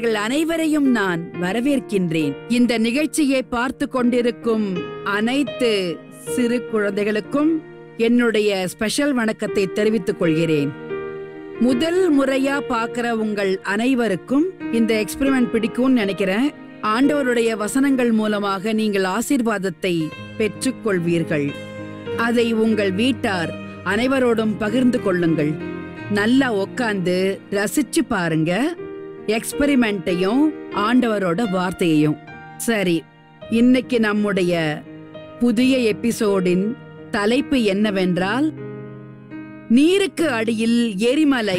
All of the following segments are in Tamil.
அவர்கள் அனைவரையும் நான் வரவேற்கின்றேன் இந்த நிகழ்ச்சியை பார்த்து கொண்டிருக்கும் அனைத்து சிறு குழந்தைகளுக்கும் என்னுடைய ஸ்பெஷல் வணக்கத்தை தெரிவித்துக் கொள்கிறேன் முதல் முறையா பார்க்கிற உங்கள் அனைவருக்கும் இந்த எக்ஸ்பெரிமெண்ட் பிடிக்கும்னு நினைக்கிறேன் ஆண்டவருடைய வசனங்கள் மூலமாக நீங்கள் ஆசீர்வாதத்தை பெற்றுக்கொள்வீர்கள் அதை உங்கள் வீட்டார் அனைவரோடும் பகிர்ந்து கொள்ளுங்கள் நல்லா உக்காந்து ரசிச்சு பாருங்க எக்ஸ்பெரிமெண்ட்டையும் ஆண்டவரோட வார்த்தையையும் சரி இன்னைக்கு நம்முடைய புதிய எபிசோடின் தலைப்பு என்னவென்றால் நீருக்கு அடியில் எரிமலை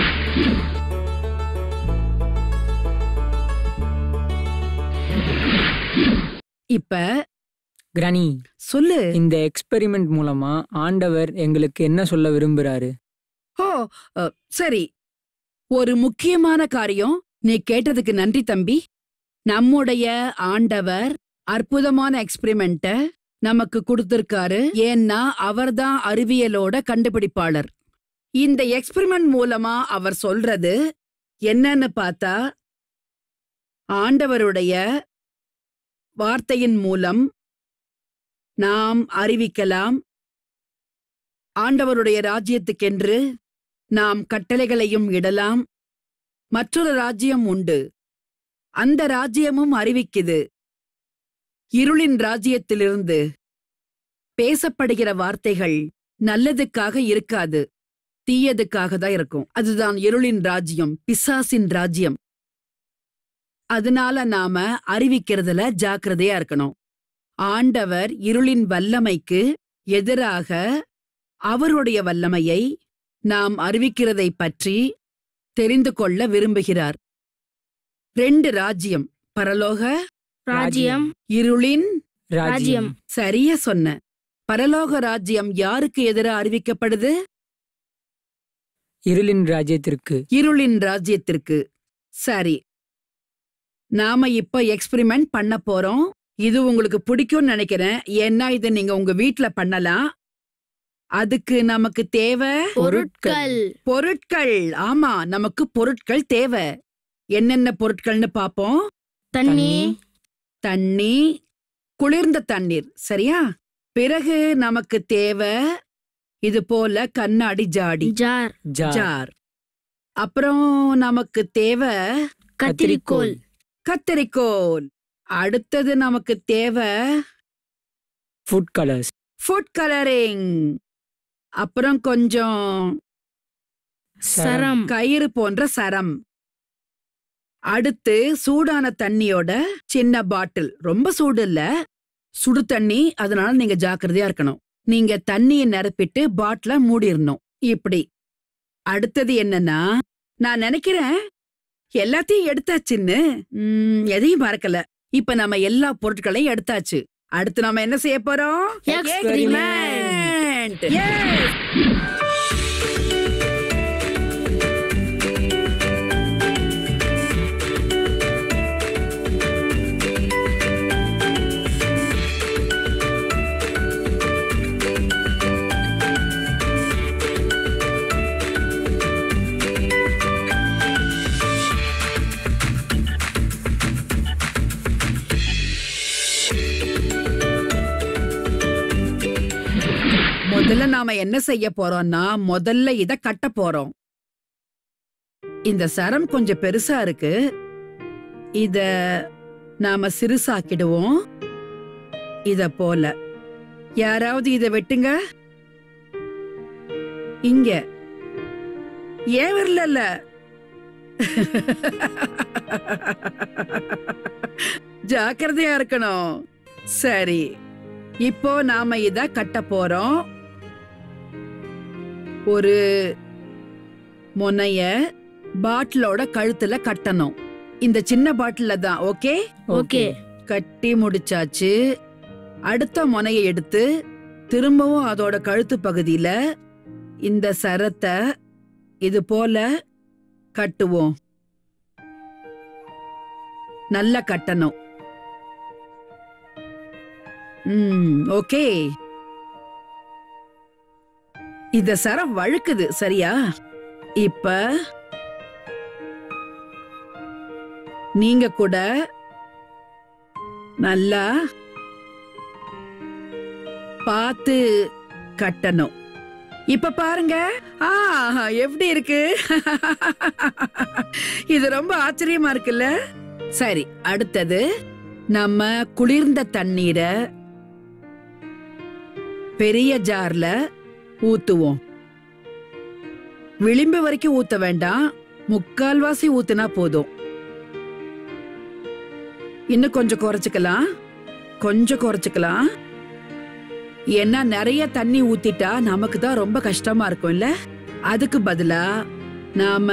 இப்ப கிரானி சொல்லு இந்த எக்ஸ்பெரிமெண்ட் மூலமா ஆண்டவர் எங்களுக்கு என்ன சொல்ல விரும்புறாரு ஓ அ, சரி ஒரு முக்கியமான காரியம் நீ கேட்டதுக்கு நன்றி தம்பி நம்முடைய ஆண்டவர் அற்புதமான எக்ஸ்பெரிமெண்ட்ட நமக்கு கொடுத்திருக்காரு ஏன்னா அவர்தான் அறிவியலோட கண்டுபிடிப்பாளர் இந்த எக்ஸ்பெரிமெண்ட் மூலமா அவர் சொல்றது என்னன்னு பார்த்தா ஆண்டவருடைய வார்த்தையின் மூலம் நாம் அறிவிக்கலாம் ஆண்டவருடைய ராஜ்யத்துக்கென்று நாம் கட்டளைகளையும் இடலாம் மற்றொரு ராஜ்யம் உண்டு அந்த ராஜ்யமும் அறிவிக்குது இருளின் ராஜ்யத்திலிருந்து பேசப்படுகிற வார்த்தைகள் நல்லதுக்காக இருக்காது தீயதுக்காக தான் இருக்கும் அதுதான் இருளின் ராஜ்யம் பிசாசின் ராஜ்யம் அதனால நாம அறிவிக்கிறதுல ஜாக்கிரதையா இருக்கணும் ஆண்டவர் இருளின் வல்லமைக்கு எதிராக அவருடைய வல்லமையை நாம் அறிவிக்கிறதை பற்றி தெரிந்து கொள்ள விரும்புகிறார் ரெண்டு ராஜ்யம் பரலோக ராஜ்யம் இருளின் ராஜ்யம். சரியா சொன்ன பரலோக ராஜ்யம் யாருக்கு எதிரா அறிவிக்கப்படுது இருளின் ராஜ்யத்திற்கு இருளின் ராஜ்யத்திற்கு சரி நாம இப்ப எக்ஸ்பெரிமெண்ட் பண்ண போறோம் இது உங்களுக்கு பிடிக்கும்னு நினைக்கிறேன் ஏன்னா இதை நீங்க உங்க வீட்ல பண்ணலாம் அதுக்கு நமக்கு தேவை பொருட்கள் பொருட்கள் ஆமா நமக்கு பொருட்கள் தேவை என்னென்ன பொருட்கள்னு பாப்போம் தண்ணி தண்ணி குளிர்ந்த தண்ணீர் சரியா பிறகு நமக்கு தேவை இது போல கண்ணாடி ஜாடி ஜார் ஜார் ஜார் அப்புறம் நமக்கு தேவை கத்திரிக்கோல் கத்தரிக்கோல் அடுத்தது நமக்கு தேவை ஃபுட் கலர்ஸ் ஃபுட் கலரிங் அப்புறம் கொஞ்சம் சரம் கயிறு போன்ற சரம் அடுத்து சூடான தண்ணியோட சின்ன பாட்டில் ரொம்ப சூடு இல்ல சுடு தண்ணி அதனால நீங்க ஜாக்கிரதையா இருக்கணும் நீங்க தண்ணியை நிரப்பிட்டு பாட்டில மூடிடணும் இப்படி அடுத்தது என்னன்னா நான் நினைக்கிறேன் எல்லாத்தையும் எடுத்தாச்சுன்னு ம், எதையும் மறக்கல இப்ப நம்ம எல்லா பொருட்களையும் எடுத்தாச்சு அடுத்து நாம என்ன செய்ய போறோம் Experiment. Yes. முதல்ல நாம என்ன செய்ய போறோம்னா முதல்ல இத கட்ட போறோம் இந்த சரம் கொஞ்சம் பெருசா இருக்கு இத நாம சிறுசாக்கிடுவோம் இத போல யாராவது இத வெட்டுங்க இங்க ஏன் வரல ஜாக்கிரதையா இருக்கணும் சரி இப்போ நாம இத கட்ட போறோம் ஒரு முனைய பாட்டிலோட கழுத்துல கட்டணும் இந்த சின்ன பாட்டில தான் ஓகே ஓகே கட்டி முடிச்சாச்சு அடுத்த முனையை எடுத்து திரும்பவும் அதோட கழுத்து பகுதியில இந்த சரத்தை இது போல கட்டுவோம் நல்லா கட்டணும் ம் ஓகே இத சரம் வழுக்குது சரியா இப்ப நீங்க கூட நல்லா பார்த்து கட்டணும் இப்ப பாருங்க ஆ எப்படி இருக்கு இது ரொம்ப ஆச்சரியமா இருக்குல்ல சரி அடுத்தது நம்ம குளிர்ந்த தண்ணீரை பெரிய ஜார்ல ஊத்துவோம் விளிம்பு வரைக்கும் ஊத்த வேண்டாம் முக்கால்வாசி ஊத்துனா போதும் இன்னும் கொஞ்சம் குறைச்சுக்கலாம் கொஞ்சம் குறைச்சுக்கலாம் ஏன்னா நிறைய தண்ணி ஊத்திட்டா நமக்கு தான் ரொம்ப கஷ்டமா இருக்கும் இல்ல அதுக்கு பதிலா நாம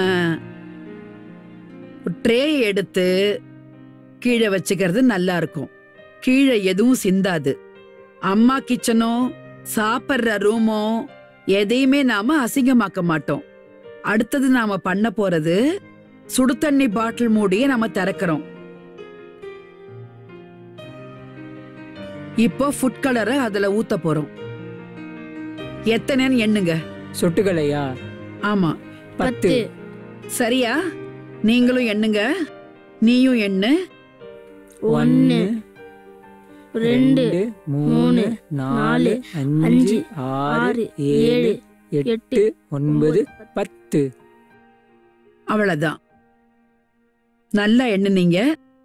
ட்ரே எடுத்து கீழே வச்சுக்கிறது நல்லா இருக்கும் கீழே எதுவும் சிந்தாது அம்மா கிச்சனோ சாப்பிட்ற ரூமோ எதையுமே நாம அசிங்கமாக்க மாட்டோம் அடுத்தது நாம பண்ண போறது சுடு தண்ணி பாட்டில் மூடியை நம்ம திறக்கிறோம் இப்போ ஃபுட் கலரை அதுல ஊத்த போறோம் எத்தனைன்னு எண்ணுங்க சொட்டுகளையா ஆமா பத்து பத்து சரியா நீங்களும் எண்ணுங்க நீயும் எண்ணு ஒன்னு ரெண்டு மூணு நாலு அஞ்சு அஞ்சு, ஆறு ஆறு ஏழு ஏழு எட்டு ஒன்பது பத்து அவ்வளவுதான் நல்லா எண்ணுனீங்க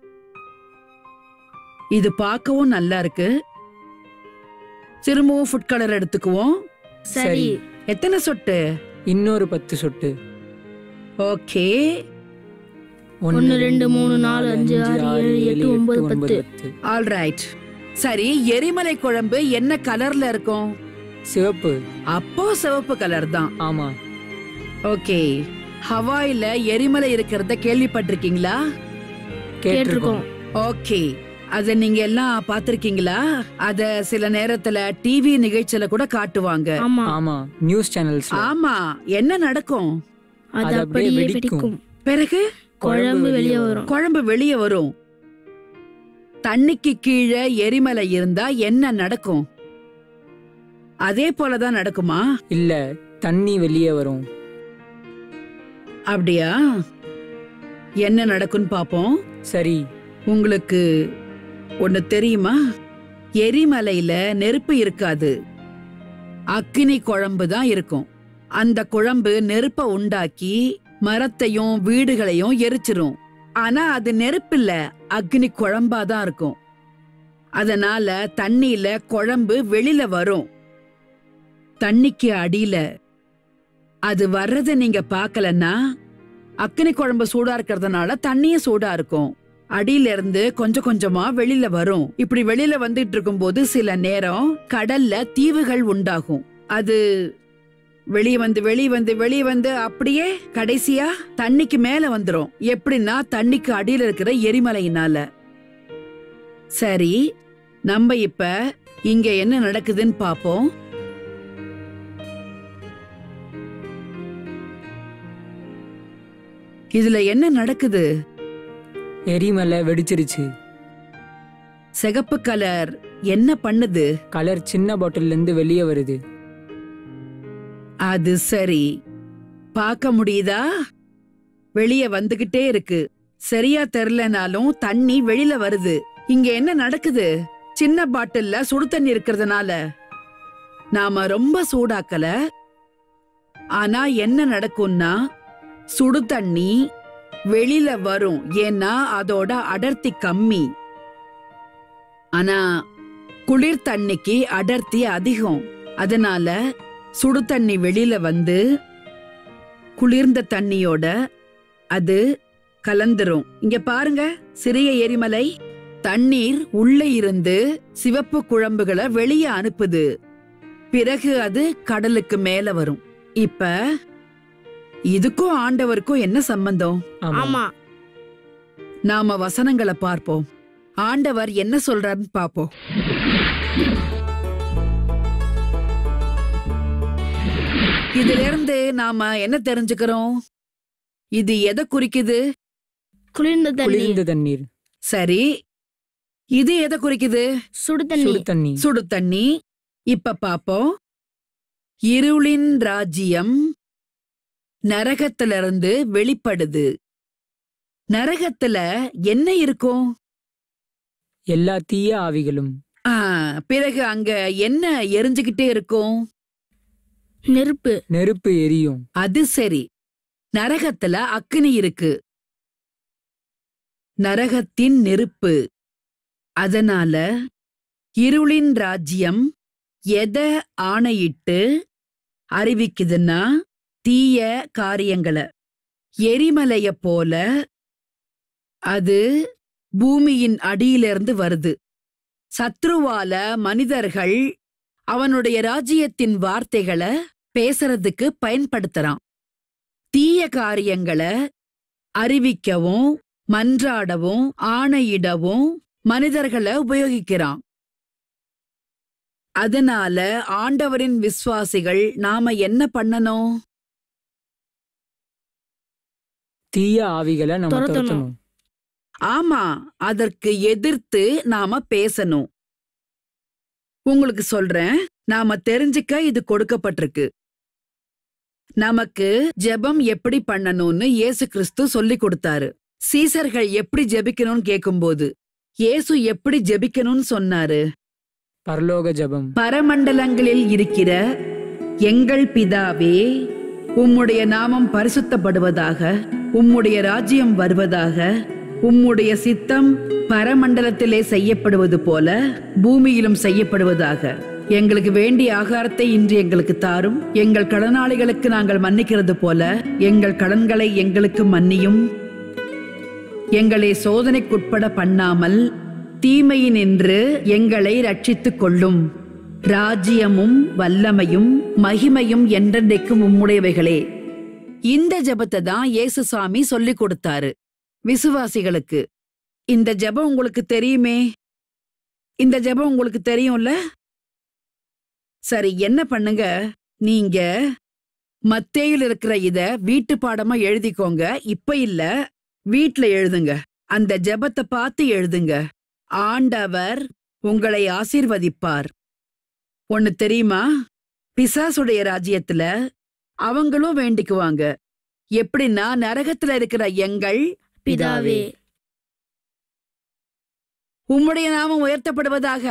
இது பார்க்கவும் நல்லா இருக்கு திரும்பவும் ஃபுட் கலர் எடுத்துக்குவோம் சரி எத்தனை சொட்டு இன்னொரு பத்து சொட்டு ஓகே ஒன்னு, ரெண்டு, மூணு, நாலு, அஞ்சு, ஆறு, ஏழு, எட்டு, ஒன்பது, பத்து. ஆல் ரைட் சரி எரிமலை குழம்பு என்ன கலர்ல இருக்கும் சிவப்பு அப்போ சிவப்பு கலர் தான் ஆமா ஓகே ஹவாயில எரிமலை இருக்கிறத கேள்விப்பட்டிருக்கீங்களா கேட்டிருக்கோம் ஓகே அத நீங்க எல்லாம் பாத்திருக்கீங்களா அத சில நேரத்துல டிவி நிகழ்ச்சியில கூட காட்டுவாங்க ஆமா ஆமா நியூஸ் சேனல்ஸ் ஆமா என்ன நடக்கும் அது அது அப்படியே அப்படியே வெடிக்கும். வெடிக்கும் பிறகு குழம்பு வெளியே வரும் குழம்பு வெளியே வரும் தண்ணிக்கு கீழே எரிமலை இருந்தா என்ன நடக்கும் அதே போலதான் நடக்குமா இல்ல தண்ணி வெளியே வரும் அப்படியா என்ன நடக்கும்னு பாப்போம் சரி உங்களுக்கு ஒண்ணு தெரியுமா எரிமலையில நெருப்பு இருக்காது அக்கினி குழம்பு தான் இருக்கும் அந்த குழம்பு நெருப்ப உண்டாக்கி மரத்தையும் வீடுகளையும் எரிச்சிரும் ஆனா அது நெருப்பு இல்ல அக்னி குழம்பா தான் இருக்கும் அதனால தண்ணியில குழம்பு வெளியில வரும் தண்ணிக்கு அடியில அது வர்றத நீங்க பார்க்கலன்னா அக்னி குழம்பு சூடா இருக்கிறதுனால தண்ணியும் சூடா இருக்கும் அடியில இருந்து கொஞ்சம் கொஞ்சமா வெளியில வரும் இப்படி வெளியில வந்துட்டு இருக்கும்போது சில நேரம் கடல்ல தீவுகள் உண்டாகும் அது வெளிய வந்து வெளிய வந்து வெளிய வந்து அப்படியே கடைசியா தண்ணிக்கு மேல வந்துரும் எப்படின்னா தண்ணிக்கு அடியில இருக்கிற எரிமலையினால சரி நம்ம இப்ப இங்க என்ன நடக்குதுன்னு பாப்போம் இதுல என்ன நடக்குது எரிமலை வெடிச்சிருச்சு சிகப்பு கலர் என்ன பண்ணுது கலர் சின்ன பாட்டில்ல இருந்து வெளியே வருது அது சரி பார்க்க முடியுதா வெளிய வந்துகிட்டே இருக்கு சரியா தெரிலனாலும் தண்ணி வெளியில வருது இங்க என்ன நடக்குது சின்ன பாட்டில்ல சுடு தண்ணி இருக்கிறதுனால நாம ரொம்ப சூடாக்கல ஆனா என்ன நடக்கும்னா சுடு தண்ணி வெளியில வரும் ஏன்னா அதோட அடர்த்தி கம்மி ஆனா குளிர் தண்ணிக்கு அடர்த்தி அதிகம் அதனால சுடு தண்ணி வெளியில வந்து குளிர்ந்த தண்ணியோட அது கலந்துரும் இங்க பாருங்க சிறிய எரிமலை தண்ணீர் உள்ள இருந்து சிவப்பு குழம்புகளை வெளியே அனுப்புது பிறகு அது கடலுக்கு மேல வரும் இப்ப இதுக்கும் ஆண்டவருக்கும் என்ன சம்பந்தம் ஆமா ஆமா நாம வசனங்களை பார்ப்போம் ஆண்டவர் என்ன சொல்றாருன்னு பாப்போம் இதுல இருந்து நாம என்ன தெரிஞ்சுக்கிறோம் இது எதை குறிக்குது குளிர்ந்த தண்ணி குளிர்ந்த தண்ணீர் சரி இது எதை குறிக்குது சுடு தண்ணி சுடு தண்ணி சுடு தண்ணி இப்ப பாப்போம் இருளின் ராஜ்யம் நரகத்திலிருந்து வெளிப்படுது நரகத்துல என்ன இருக்கும் எல்லா தீய ஆவிகளும் ஆ, பிறகு அங்க என்ன எரிஞ்சுகிட்டே இருக்கும் நெருப்பு நெருப்பு எரியும் அது சரி நரகத்துல அக்கினி இருக்கு நரகத்தின் நெருப்பு அதனால இருளின் ராஜ்யம் எதை ஆணையிட்டு அறிவிக்குதுன்னா தீய காரியங்களை எரிமலைய போல அது பூமியின் அடியிலிருந்து வருது சத்ருவால மனிதர்கள் அவனுடைய ராஜ்யத்தின் வார்த்தைகளை பேசுறதுக்கு பயன்படுத்துறான் தீய காரியங்களை அறிவிக்கவும் மன்றாடவும் ஆணையிடவும் மனிதர்களை உபயோகிக்கிறான் அதனால ஆண்டவரின் விசுவாசிகள் நாம என்ன பண்ணணும் தீய ஆவிகளை நம்ம துரத்தணும். துரத்தணும் ஆமா அதற்கு எதிர்த்து நாம பேசணும் உங்களுக்கு சொல்றேன் நாம தெரிஞ்சுக்க இது கொடுக்கப்பட்டிருக்கு நமக்கு ஜெபம் எப்படி பண்ணணும்னு இயேசு கிறிஸ்து சொல்லி கொடுத்தாரு சீசர்கள் எப்படி ஜெபிக்கணும்னு கேக்கும்போது இயேசு எப்படி ஜெபிக்கணும்னு சொன்னாரு பரலோக ஜெபம் பரமண்டலங்களில் இருக்கிற எங்கள் பிதாவே உம்முடைய நாமம் பரிசுத்தப்படுவதாக உம்முடைய ராஜ்யம் வருவதாக உம்முடைய சித்தம் பரமண்டலத்திலே செய்யப்படுவது போல பூமியிலும் செய்யப்படுவதாக எங்களுக்கு வேண்டிய ஆகாரத்தை இன்று எங்களுக்கு தாரும் எங்கள் கடனாளிகளுக்கு நாங்கள் மன்னிக்கிறது போல எங்கள் கடன்களை எங்களுக்கு மன்னியும் எங்களை சோதனைக்குட்பட பண்ணாமல் தீமையினின்று எங்களை ரட்சித்துக் கொள்ளும் ராஜ்யமும் வல்லமையும் மகிமையும் என்றென்றைக்கும் உம்முடையவைகளே இந்த ஜெபத்தை தான் இயேசுசாமி சொல்லி கொடுத்தாரு விசுவாசிகளுக்கு இந்த ஜெபம் உங்களுக்கு தெரியுமே இந்த ஜெபம் உங்களுக்கு தெரியும்ல சரி என்ன பண்ணுங்க நீங்க மத்தேயில் இருக்கிற இத வீட்டு பாடமா எழுதிக்கோங்க இப்ப இல்ல வீட்ல எழுதுங்க அந்த ஜெபத்தை பார்த்து எழுதுங்க ஆண்டவர் உங்களை ஆசீர்வதிப்பார் ஒன்னு தெரியுமா பிசாசுடைய ராஜ்யத்துல அவங்களும் வேண்டிக்குவாங்க எப்படின்னா நரகத்துல இருக்கிற எங்கள் பிதாவே உம்முடைய நாமம் உயர்த்தப்படுவதாக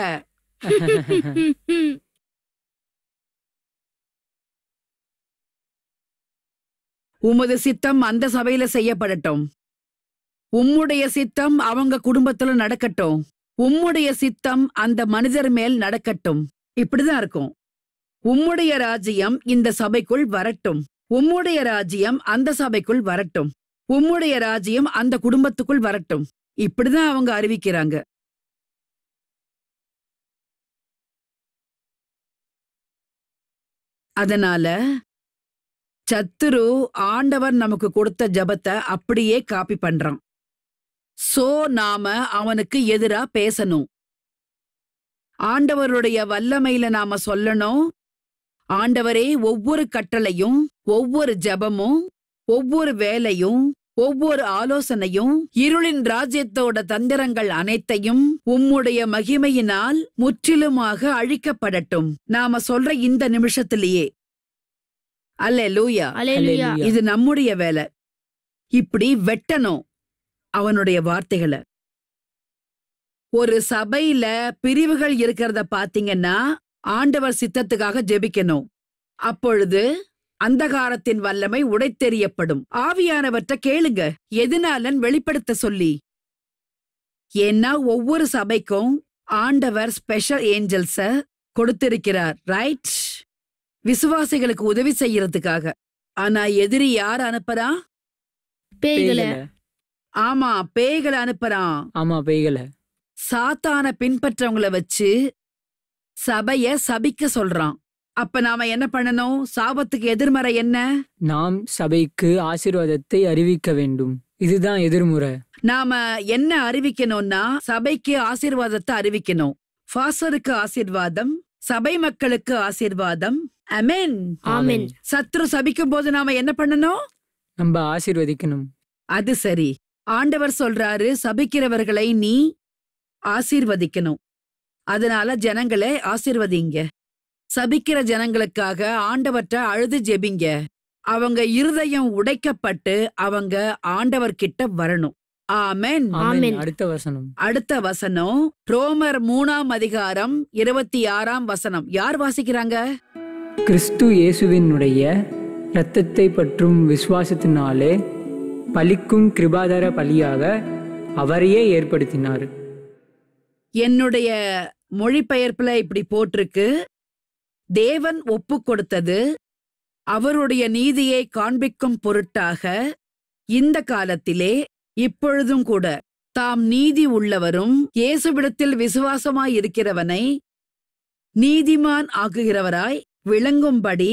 உமது சித்தம் அந்த சபையில செய்யப்படட்டும் உம்முடைய சித்தம் அவங்க குடும்பத்துல நடக்கட்டும் உம்முடைய சித்தம் அந்த மனிதர் மேல் நடக்கட்டும் இப்படிதான் இருக்கும் உம்முடைய ராஜ்யம் இந்த சபைக்குள் வரட்டும் உம்முடைய ராஜ்யம் அந்த சபைக்குள் வரட்டும் உம்முடைய ராஜ்யம் அந்த குடும்பத்துக்குள் வரட்டும் இப்படிதான் அவங்க அறிவிக்கிறாங்க அதனால சத்துரு ஆண்டவர் நமக்கு கொடுத்த ஜபத்தை அப்படியே காப்பி பண்றான் சோ நாம அவனுக்கு எதிரா பேசணும் ஆண்டவருடைய வல்லமையில நாம சொல்லணும் ஆண்டவரே ஒவ்வொரு கட்டளையும் ஒவ்வொரு ஜெபமும் ஒவ்வொரு வேலையும் ஒவ்வொரு ஆலோசனையும் இருளின் ராஜ்யத்தோட தந்திரங்கள் அனைத்தையும் உம்முடைய மகிமையினால் முற்றிலுமாக அழிக்கப்படட்டும் நாம சொல்ற இந்த நிமிஷத்திலேயே அல்ல லூயா அலேலுயா அல்லேலூயா. இது நம்முடைய வேலை இப்படி வெட்டணும் அவனுடைய வார்த்தைகளை ஒரு சபையில பிரிவுகள் இருக்கிறத பாத்தீங்கன்னா ஆண்டவர் சித்தத்துக்காக ஜெபிக்கணும் அப்பொழுது அந்தகாரத்தின் வல்லமை உடைத்தெறியப்படும் ஆவியானவற்றை கேளுங்க எதனாலன் வெளிப்படுத்த சொல்லி ஏன்னா ஒவ்வொரு சபைக்கும் ஆண்டவர் ஸ்பெஷல் ஏஞ்சல்ஸ கொடுத்திருக்கிறார் ரைட் விசுவாசிகளுக்கு உதவி செய்யறதுக்காக ஆனா எதிரி யார் அனுப்புறா பேய்களை பேய்களை. ஆமா பேய்களை அனுப்புறான் ஆமா பேய்களை சாத்தான பின்பற்றவங்கள வச்சு சபைய சபிக்க சொல்றான் அப்ப நாம என்ன பண்ணணும் சாபத்துக்கு எதிர்மறை என்ன நாம் சபைக்கு ஆசீர்வாதத்தை அறிவிக்க வேண்டும் இதுதான் எதிர்முறை நாம என்ன அறிவிக்கணும்னா சபைக்கு ஆசீர்வாதத்தை அறிவிக்கணும் ஃபாசருக்கு ஆசீர்வாதம் சபை மக்களுக்கு ஆசீர்வாதம் அமென் ஆமென் சத்ரு சபிக்கும் போது நாம என்ன பண்ணணும் நம்ம ஆசீர்வதிக்கணும் அது சரி ஆண்டவர் சொல்றாரு சபிக்கிறவர்களை நீ ஆசீர்வதிக்கணும் அதனால ஜனங்களை ஆசீர்வதிங்க சபிக்கிற ஜனங்களுக்காக ஆண்டவற்ற அழுது ஜெபிங்க அவங்க இருதயம் உடைக்கப்பட்டு அவங்க ஆண்டவர்கிட்ட வரணும் ஆமென் ஆமென் ஆமென். அடுத்த வசனம் அடுத்த வசனம் ரோமர் மூணாம் அதிகாரம் இருபத்தி ஆறாம் வசனம் யார் வாசிக்கிறாங்க கிறிஸ்து இயேசுவினுடைய இரத்தத்தை பற்றும் விசுவாசத்தினாலே பலிக்கும் கிருபாதார பலியாக அவரையே ஏற்படுத்தினார் என்னுடைய மொழிபெயர்ப்புல இப்படி போட்டிருக்கு தேவன் ஒப்பு கொடுத்தது அவருடைய நீதியை காண்பிக்கும் பொருட்டாக இந்த காலத்திலே இப்பொழுதும் கூட தாம் நீதி உள்ளவரும் இயேசுவிடத்தில் விசுவாசமாய் இருக்கிறவனை நீதிமான் ஆக்குகிறவராய் விளங்கும்படி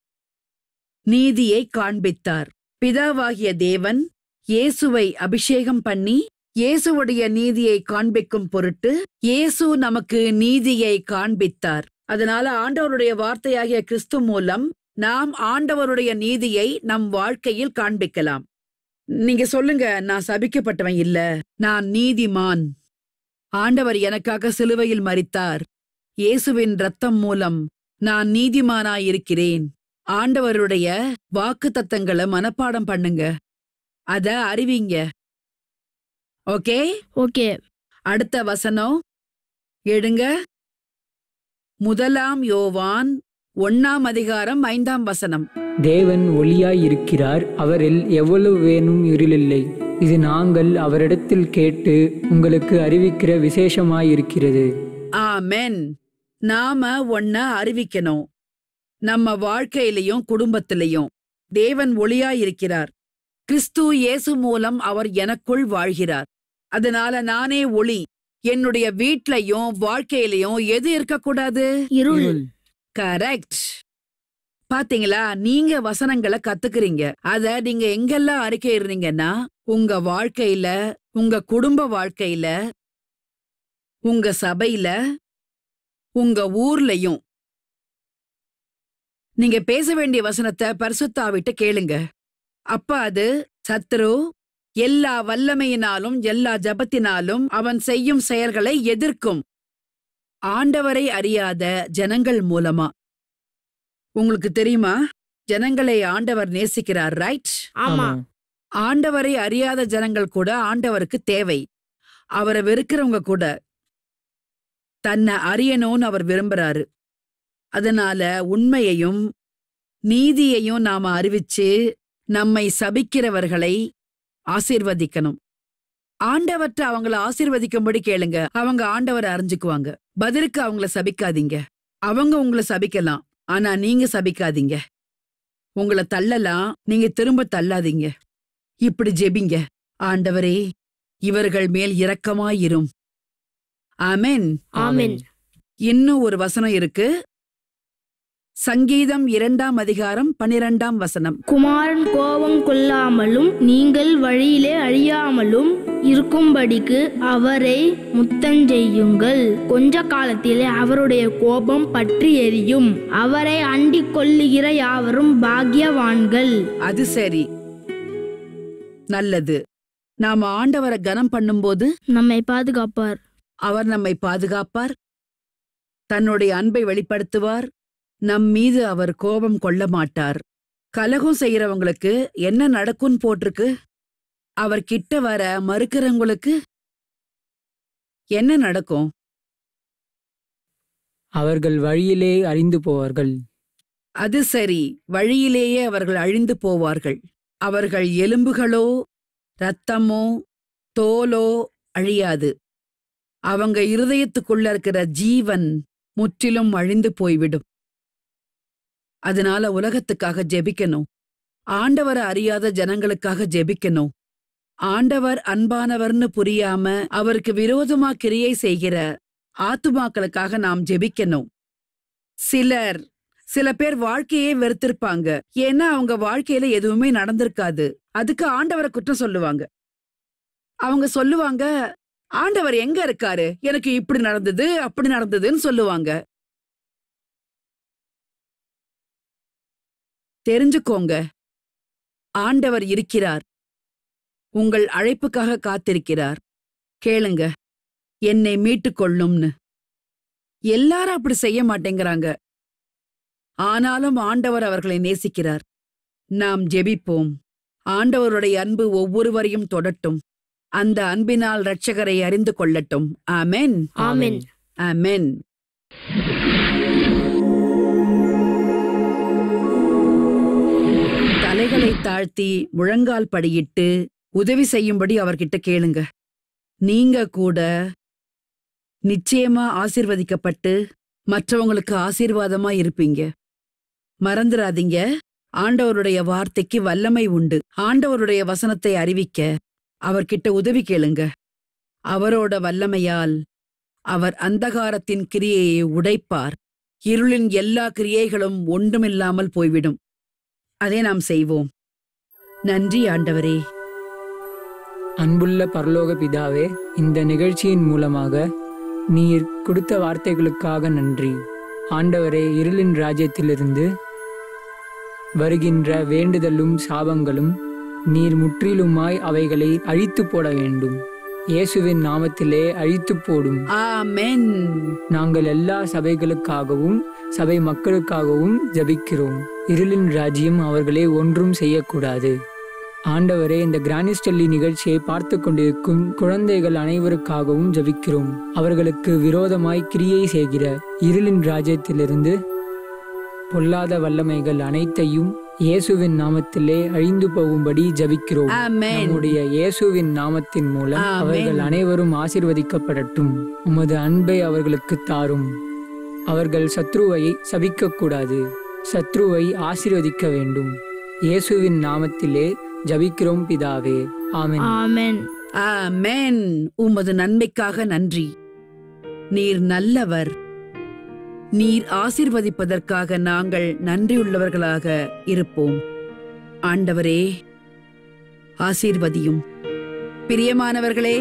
நீதியை காண்பித்தார் பிதாவாகிய தேவன் இயேசுவை அபிஷேகம் பண்ணி இயேசுவுடைய நீதியை காண்பிக்கும் பொருட்டு இயேசு நமக்கு நீதியை காண்பித்தார் அதனால ஆண்டவருடைய வார்த்தையாகிய கிறிஸ்து மூலம் நாம் ஆண்டவருடைய நீதியை நம் வாழ்க்கையில் காண்பிக்கலாம் நீங்க சொல்லுங்க நான் சபிக்கப்பட்டவன் இல்ல நான் நீதிமான் ஆண்டவர் எனக்காக சிலுவையில் மரித்தார் இயேசுவின் ரத்தம் மூலம் நான் நீதிமானாயிருக்கிறேன் ஆண்டவருடைய வாக்கு தத்தங்களை மனப்பாடம் பண்ணுங்க அத அறிவிங்க ஓகே ஓகே அடுத்த வசனம் எடுங்க முதலாம் யோவான் ஒண்ணாம் அதிகாரம் ஐந்தாம் வசனம் தேவன் ஒளியாய் இருக்கிறார் அவரில் எவ்வளவு வேணும் இருளில்லை இது நாங்கள் அவரிடத்தில் கேட்டு உங்களுக்கு அறிவிக்கிற விசேஷமாயிருக்கிறது ஆமென் நாம ஒன்ன அறிவிக்கணும் நம்ம வாழ்க்கையிலையும் குடும்பத்திலையும் தேவன் ஒளியாயிருக்கிறார் கிறிஸ்து இயேசு மூலம் அவர் எனக்குள் வாழ்கிறார் அதனால நானே ஒளி என்னுடைய வீட்லயும் வாழ்க்கையிலையும் எது இருக்கக்கூடாது இருள் இருள். கரெக்ட் பாத்தீங்களா நீங்க வசனங்களை கத்துக்கிறீங்க அத நீங்க எங்கெல்லாம் அறிக்கையிடுறீங்கன்னா உங்க வாழ்க்கையில உங்க குடும்ப வாழ்க்கையில உங்க சபையில உங்க ஊர்லயும் நீங்க பேச வேண்டிய வசனத்தை பரிசுத்தாவிட்டு கேளுங்க அப்ப அது சத்ரு எல்லா வல்லமையினாலும் எல்லா ஜபத்தினாலும் அவன் செய்யும் செயல்களை எதிர்க்கும் ஆண்டவரை அறியாத ஜனங்கள் மூலமா உங்களுக்கு தெரியுமா ஜனங்களை ஆண்டவர் நேசிக்கிறார் ரைட் ஆமா ஆண்டவரை அறியாத ஜனங்கள் கூட ஆண்டவருக்கு தேவை அவரை வெறுக்கிறவங்க கூட தன்னை அறியணும்னு அவர் விரும்புறாரு அதனால உண்மையையும் நீதியையும் நாம அறிவிச்சு நம்மை சபிக்கிறவர்களை ஆசீர்வதிக்கணும் ஆண்டவற்றை அவங்கள ஆசீர்வதிக்கும்படி கேளுங்க அவங்க ஆண்டவரை அறிஞ்சுக்குவாங்க பதிலுக்கு அவங்கள சபிக்காதீங்க அவங்க உங்களை சபிக்கலாம் ஆனா நீங்க சபிக்காதீங்க உங்களை தள்ளலாம் நீங்க திரும்ப தள்ளாதீங்க இப்படி ஜெபிங்க ஆண்டவரே இவர்கள் மேல் இரக்கமாயிரும் ஆமென் ஆமென் இன்னும் ஒரு வசனம் இருக்கு சங்கீதம் இரண்டாம் அதிகாரம் பனிரெண்டாம் வசனம் குமாரன் கோபம் கொள்ளாமலும் நீங்கள் வழியிலே அழியாமலும் இருக்கும்படிக்கு அவரை முத்தஞ்செய்யுங்கள் கொஞ்ச காலத்திலே அவருடைய கோபம் பற்றி எரியும் அவரை அண்டிக் கொள்ளுகிற யாவரும் பாக்கியவான்கள் அது சரி நல்லது நாம ஆண்டவரை கனம் பண்ணும்போது நம்மை பாதுகாப்பார் அவர் நம்மை பாதுகாப்பார் தன்னுடைய அன்பை வெளிப்படுத்துவார் நம் மீது அவர் கோபம் கொள்ள மாட்டார் கலகம் செய்யறவங்களுக்கு என்ன நடக்கும்னு போட்டிருக்கு அவர் கிட்ட வர மறுக்கிறவங்களுக்கு என்ன நடக்கும் அவர்கள் வழியிலே அறிந்து போவார்கள் அது சரி வழியிலேயே அவர்கள் அழிந்து போவார்கள் அவர்கள் எலும்புகளோ இரத்தமோ தோலோ அழியாது அவங்க இருதயத்துக்குள்ள இருக்கிற ஜீவன் முற்றிலும் அழிந்து போய்விடும் அதனால உலகத்துக்காக ஜெபிக்கணும் ஆண்டவரை அறியாத ஜனங்களுக்காக ஜெபிக்கணும் ஆண்டவர் அன்பானவர்னு புரியாம அவருக்கு விரோதமா கிரியை செய்கிற ஆத்துமாக்களுக்காக நாம் ஜெபிக்கணும் சிலர் சில பேர் வாழ்க்கையே வெறுத்திருப்பாங்க ஏன்னா அவங்க வாழ்க்கையில எதுவுமே நடந்திருக்காது அதுக்கு ஆண்டவரை குற்றம் சொல்லுவாங்க அவங்க சொல்லுவாங்க ஆண்டவர் எங்க இருக்காரு எனக்கு இப்படி நடந்தது அப்படி நடந்ததுன்னு சொல்லுவாங்க தெரிஞ்சுக்கோங்க ஆண்டவர் இருக்கிறார் உங்கள் அழைப்புக்காக காத்திருக்கிறார் கேளுங்க என்னை மீட்டுக் கொள்ளும்னு எல்லாரும் அப்படி செய்ய மாட்டேங்கிறாங்க ஆனாலும் ஆண்டவர் அவர்களை நேசிக்கிறார் நாம் ஜெபிப்போம் ஆண்டவருடைய அன்பு ஒவ்வொருவரையும் தொடட்டும் அந்த அன்பினால் இரட்சகரை அறிந்து கொள்ளட்டும் ஆமென் ஆமென் ஆமென் தலைகளை தாழ்த்தி முழங்கால் படியிட்டு உதவி செய்யும்படி அவர்கிட்ட கேளுங்க நீங்க கூட நிச்சயமா ஆசீர்வதிக்கப்பட்டு மற்றவங்களுக்கு ஆசீர்வாதமா இருப்பீங்க மறந்துடாதீங்க ஆண்டவருடைய வார்த்தைக்கு வல்லமை உண்டு ஆண்டவருடைய வசனத்தை அறிவிக்க அவர்கிட்ட உதவி கேளுங்க அவரோட வல்லமையால் அவர் அந்தகாரத்தின் கிரியையை உடைப்பார் இருளின் எல்லா கிரியைகளும் ஒன்றுமில்லாமல் போய்விடும் அதை நாம் செய்வோம் நன்றி ஆண்டவரே அன்புள்ள பரலோக பிதாவே இந்த நிகழ்ச்சியின் மூலமாக நீர் கொடுத்த வார்த்தைகளுக்காக நன்றி ஆண்டவரே இருளின் ராஜ்யத்திலிருந்து வருகின்ற வேண்டுதலும் சாபங்களும் நீர் முற்றிலுமாய் அவைகளை அழித்து போட வேண்டும் இயேசுவின் நாமத்திலே அழித்து போடும் ஆமென் நாங்கள் எல்லா சபைகளுக்காகவும் சபை மக்களுக்காகவும் ஜெபிக்கிறோம் இருளின் ராஜ்யம் அவர்களை ஒன்றும் செய்யக்கூடாது ஆண்டவரே இந்த கிரானிஸ்டல்லி நிகழ்ச்சியை பார்த்து கொண்டிருக்கும் குழந்தைகள் அனைவருக்காகவும் ஜெபிக்கிறோம் அவர்களுக்கு விரோதமாய் கிரியை செய்கிற இருளின் ராஜ்யத்திலிருந்து பொல்லாத வல்லமைகள் அனைத்தையும் இயேசுவின் நாமத்திலே அழிந்து போகும்படி ஜெபிக்கிறோம் ஆமென் நம்முடைய இயேசுவின் நாமத்தின் மூலம் ஆமென். அவர்கள் அனைவரும் ஆசீர்வதிக்கப்படட்டும் உமது அன்பை அவர்களுக்கு தாரும் அவர்கள் சத்ருவை சபிக்கக்கூடாது சத்ருவை ஆசீர்வதிக்க வேண்டும் இயேசுவின் நாமத்திலே ஜபிக்கிறோம் பிதாவே ஆமென் ஆமென் ஆமென் உமது நன்மைக்காக நன்றி நீர் நல்லவர் நீர் ஆசீர்வதிப்பதற்காக நாங்கள் நன்றியுள்ளவர்களாக இருப்போம் ஆண்டவரே ஆசீர்வதியும் பிரியமானவர்களே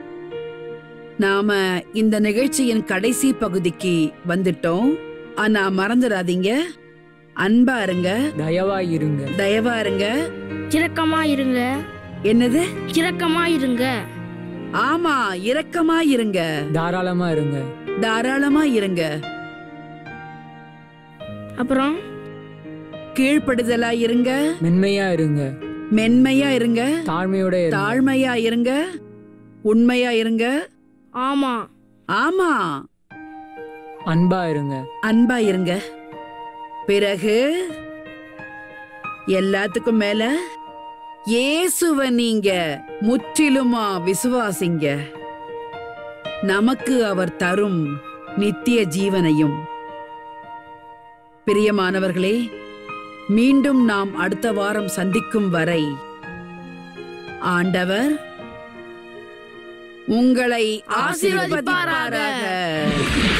நாம இந்த நிகழ்ச்சியின் கடைசி பகுதிக்கு வந்துட்டோம் ஆனா மறந்துடாதீங்க அன்பா இருங்க தயவாயிருங்க தயவா இருங்க இரக்கமா இருங்க என்னது இரக்கமா இருங்க ஆமா இரக்கமா இருங்க தாராளமா இருங்க தாராளமா இருங்க அப்புறம் கீழ்ப்படுதலா இருங்க மென்மையா இருங்க மென்மையா இருங்க தாழ்மையோட இருங்க தாழ்மையா இருங்க உண்மையா இருங்க ஆமா ஆமா அன்பா இருங்க அன்பா இருங்க பிறகு எல்லாத்துக்கும் மேல இயேசுவ நீங்க முற்றிலுமா விசுவாசிங்க நமக்கு அவர் தரும் நித்திய ஜீவனையும் பிரியமானவர்களே மீண்டும் நாம் அடுத்த வாரம் சந்திக்கும் வரை ஆண்டவர் உங்களை ஆசீர்வதிப்பாராக. ஆசீர்வதிப்பாராக